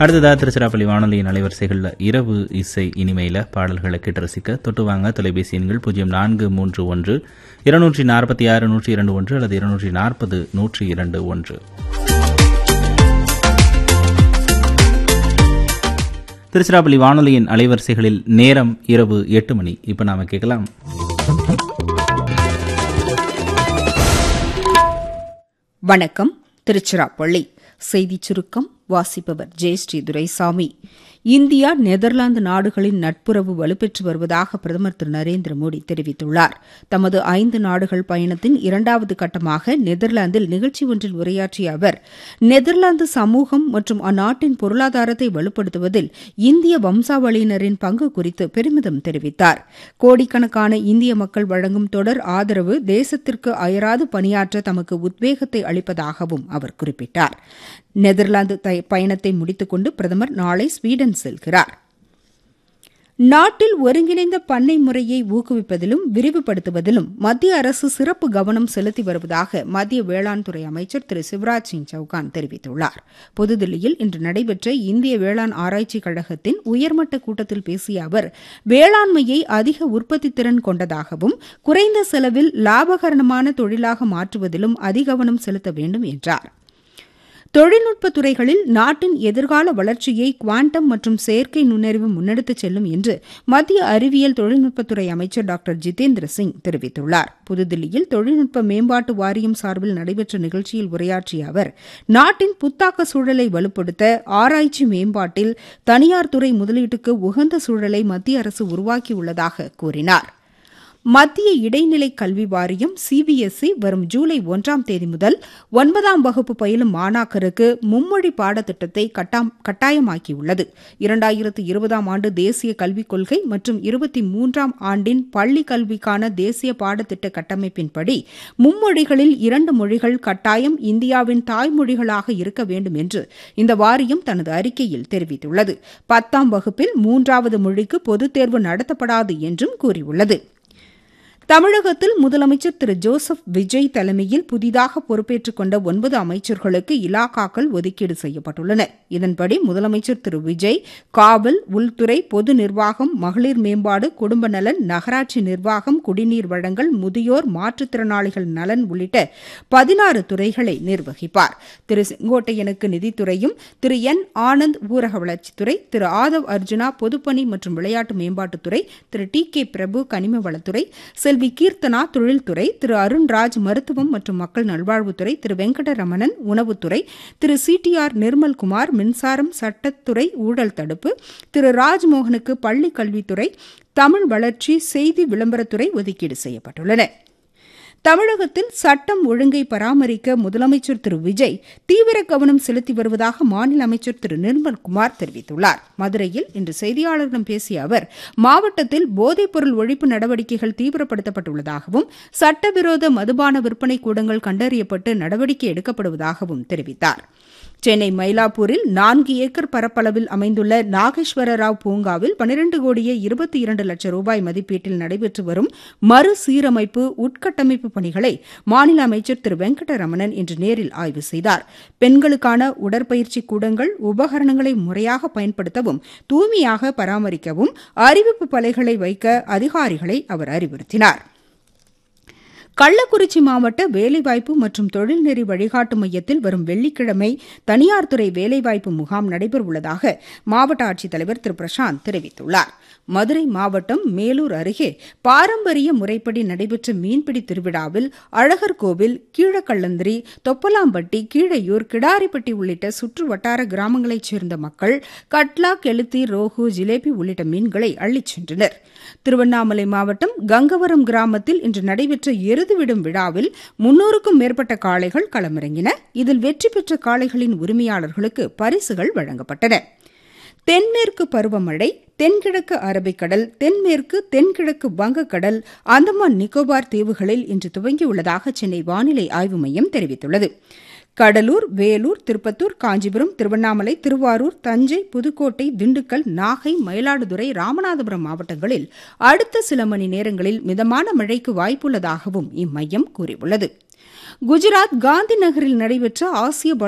அடுத்ததாக திருச்சிராப்பள்ளி வானொலியின் அலைவரிசைகளில் இரவு இசை இனிமையில் பாடல்களை கேட்டு ரசிக்க தொட்டு வாங்க தொலைபேசி எண்கள் பூஜ்ஜியம் நான்கு மூன்று ஒன்று இருநூற்றி நாற்பத்தி ஆறு நூற்றி இரண்டு ஒன்று அல்லது இருநூற்றி நாற்பது நூற்றி இரண்டு ஒன்று திருச்சிராப்பள்ளி வானொலியின் அலைவரிசைகளில் நேரம் இரவு எட்டு மணி இப்போ நாம கேட்கலாம் வணக்கம் திருச்சிராப்பள்ளி செய்திச் சுருக்கம் வாசிப்பவர் ஜெயஸ்ரீ துரைசாமி இந்தியா நெதர்லாந்து நாடுகளின் நட்புறவு வலுப்பெற்று வருவதாக பிரதமர் திரு நரேந்திர மோடி தெரிவித்துள்ளார் தமது ஐந்து நாடுகள் பயணத்தின் இரண்டாவது கட்டமாக நெதர்லாந்தில் நிகழ்ச்சி ஒன்றில் உரையாற்றிய அவர் நெதர்லாந்து சமூகம் மற்றும் அந்நாட்டின் பொருளாதாரத்தை வலுப்படுத்துவதில் இந்திய வம்சாவளியினரின் பங்கு குறித்து பெருமிதம் தெரிவித்தார் கோடிக்கணக்கான இந்திய மக்கள் வழங்கும் தொடர் ஆதரவு தேசத்திற்கு அயராது பணியாற்ற தமக்கு உத்வேகத்தை அளிப்பதாகவும் அவர் குறிப்பிட்டார் நெதர்லாந்து பயணத்தை முடித்துக்கொண்டு பிரதமர் நாளை ஸ்வீடன் செல்கிறார் நாட்டில் ஒருங்கிணைந்த பண்ணை முறையை ஊக்குவிப்பதிலும் விரிவுபடுத்துவதிலும் மத்திய அரசு சிறப்பு கவனம் செலுத்தி வருவதாக மத்திய வேளாண் துறை அமைச்சர் திரு சிவராஜ் சிங் சௌகான் தெரிவித்துள்ளார் புதுதில்லியில் இன்று நடைபெற்ற இந்திய வேளாண் ஆராய்ச்சிக் கழகத்தின் உயர்மட்ட கூட்டத்தில் பேசிய அவர் வேளாண்மையை அதிக உற்பத்தி திறன் கொண்டதாகவும் குறைந்த செலவில் லாபகரமான தொழிலாக மாற்றுவதிலும் அதிகவனம் செலுத்த வேண்டும் என்றார் தொழில்நுட்ப துறைகளில் நாட்டின் எதிர்கால வளர்ச்சியை குவாண்டம் மற்றும் செயற்கை நுண்ணறிவு முன்னெடுத்துச் செல்லும் என்று மத்திய அறிவியல் தொழில்நுட்பத்துறை அமைச்சர் டாக்டர் ஜிதேந்திர சிங் தெரிவித்துள்ளார் புதுதில்லியில் தொழில்நுட்ப மேம்பாட்டு வாரியம் சார்பில் நடைபெற்ற நிகழ்ச்சியில் உரையாற்றிய அவர் நாட்டின் புத்தாக்க சூழலை வலுப்படுத்த ஆராய்ச்சி மேம்பாட்டில் தனியார் துறை முதலீட்டுக்கு உகந்த சூழலை மத்திய அரசு உருவாக்கியுள்ளதாக கூறினாா் மத்திய இடைநிலை கல்வி வாரியம் சிபிஎஸ்இ வரும் ஜூலை ஒன்றாம் தேதி முதல் ஒன்பதாம் வகுப்பு பயிலும் மாணாக்கருக்கு மும்மொழி பாடத்திட்டத்தை கட்டாயமாக்கியுள்ளது இரண்டாயிரத்து இருபதாம் ஆண்டு தேசிய கல்விக் கொள்கை மற்றும் இருபத்தி மூன்றாம் ஆண்டின் பள்ளி கல்விக்கான தேசிய பாடத்திட்ட கட்டமைப்பின்படி மும்மொழிகளில் இரண்டு மொழிகள் கட்டாயம் இந்தியாவின் தாய்மொழிகளாக இருக்க வேண்டும் என்று இந்த வாரியம் தனது அறிக்கையில் தெரிவித்துள்ளது பத்தாம் வகுப்பில் மூன்றாவது மொழிக்கு பொதுத் தேர்வு நடத்தப்படாது என்றும் கூறியுள்ளது தமிழகத்தில் முதலமைச்சர் திரு ஜோசப் விஜய் தலைமையில் புதிதாக பொறுப்பேற்றுக் கொண்ட ஒன்பது அமைச்சர்களுக்கு இலாக்காக்கள் ஒதுக்கீடு செய்யப்பட்டுள்ளன இதன்படி முதலமைச்சர் திரு விஜய் காவல் உள்துறை பொது நிர்வாகம் மகளிர் மேம்பாடு குடும்ப நலன் நகராட்சி நிர்வாகம் குடிநீர் வழங்கல் முதியோர் மாற்றுத்திறனாளிகள் நலன் உள்ளிட்ட பதினாறு துறைகளை நிர்வகிப்பார் திரு செங்கோட்டையனுக்கு நிதித்துறையும் திரு என் ஆனந்த் ஊரக வளர்ச்சித்துறை திரு ஆதவ் அர்ஜுனா பொதுப்பணி மற்றும் விளையாட்டு மேம்பாட்டுத்துறை திரு டி கே பிரபு கனிம வளத்துறை செல்வி கீர்த்தனா தொழில்துறை திரு அருண்ராஜ் மருத்துவம் மற்றும் மக்கள் நல்வாழ்வுத்துறை திரு வெங்கடரமணன் உணவுத்துறை Thiru C T R Nirmalkumar மின்சாரம் சட்டத்துறை ஊழல் தடுப்பு திரு ராஜ்மோகனுக்கு பள்ளிக் கல்வித்துறை தமிழ் வளர்ச்சி செய்தி விளம்பரத்துறை ஒதுக்கீடு செய்யப்பட்டுள்ளன தமிழகத்தில் சட்டம் ஒழுங்கை பராமரிக்க முதலமைச்சர் திரு விஜய் தீவிர கவனம் செலுத்தி வருவதாக மாநில அமைச்சர் திரு நிர்மல்குமார் தெரிவித்துள்ளார் மதுரையில் இன்று செய்தியாளர்களிடம் பேசிய அவர் மாவட்டத்தில் போதைப்பொருள் ஒழிப்பு நடவடிக்கைகள் தீவிரப்படுத்தப்பட்டுள்ளதாகவும் சட்டவிரோத மதுபான விற்பனை கூடங்கள் கண்டறியப்பட்டு நடவடிக்கை எடுக்கப்படுவதாகவும் தெரிவித்தார் சென்னை மயிலாப்பூரில் நான்கு ஏக்கர் பரப்பளவில் அமைந்துள்ள நாகேஸ்வர ராவ் பூங்காவில் பனிரண்டு கோடியே இருபத்தி இரண்டு லட்சம் ரூபாய் மதிப்பீட்டில் நடைபெற்று வரும் மறுசீரமைப்பு உட்கட்டமைப்பு பணிகளை மாநில அமைச்சர் திரு வெங்கடரமணன் இன்று நேரில் ஆய்வு செய்தார் பெண்களுக்கான உடற்பயிற்சி கூடங்கள் உபகரணங்களை முறையாக பயன்படுத்தவும் தூய்மையாக பராமரிக்கவும் அறிவிப்பு பலைகளை வைக்க அதிகாரிகளை அவர் அறிவுறுத்தினார் கள்ளக்குறிச்சி மாவட்ட வேலைவாய்ப்பு மற்றும் தொழில்நெறி வழிகாட்டு மையத்தில் வரும் வெள்ளிக்கிழமை தனியார் துறை வேலைவாய்ப்பு முகாம் நடைபெறவுள்ளதாக மாவட்ட ஆட்சித்தலைவர் திரு பிரசாந்த் தெரிவித்துள்ளார் மதுரை மாவட்டம் மேலூர் அருகே பாரம்பரிய முறைப்படி நடைபெற்ற மீன்பிடி திருவிழாவில் அழகர் கோவில் கீழக்கள்ளந்திரி தொப்பலாம்பட்டி கீழையூர் கிடாரிப்பட்டி உள்ளிட்ட சுற்று வட்டார கிராமங்களைச் சேர்ந்த மக்கள் கட்லா கெளுத்தி ரோகு ஜிலேபி உள்ளிட்ட மீன்களை அள்ளிச் சென்றனர் திருவண்ணாமலை மாவட்டம் கங்கவரம் கிராமத்தில் இன்று நடைபெற்ற எருதுவிடும் விழாவில் முன்னூறுக்கும் மேற்பட்ட காளைகள் களமிறங்கின இதில் வெற்றி பெற்ற காளைகளின் உரிமையாளர்களுக்கு பரிசுகள் வழங்கப்பட்டன தென்மேற்கு பருவமழை தென்கிழக்கு அரபிக்கடல் தென்மேற்கு தென்கிழக்கு வங்கக்கடல் அந்தமான் நிக்கோபார் தீவுகளில் இன்று துவங்கியுள்ளதாக சென்னை வானிலை ஆய்வு மையம் தெரிவித்துள்ளது கடலூர் வேலூர் திருப்பத்தூர் காஞ்சிபுரம் திருவண்ணாமலை திருவாரூர் தஞ்சை புதுக்கோட்டை திண்டுக்கல் நாகை மயிலாடுதுறை ராமநாதபுரம் மாவட்டங்களில் அடுத்த சில மணி நேரங்களில் மிதமான மழைக்கு வாய்ப்புள்ளதாகவும் இம்மையம் கூறியுள்ளது குஜராத் காந்தி நகரில் நடைபெற்ற ஆசிய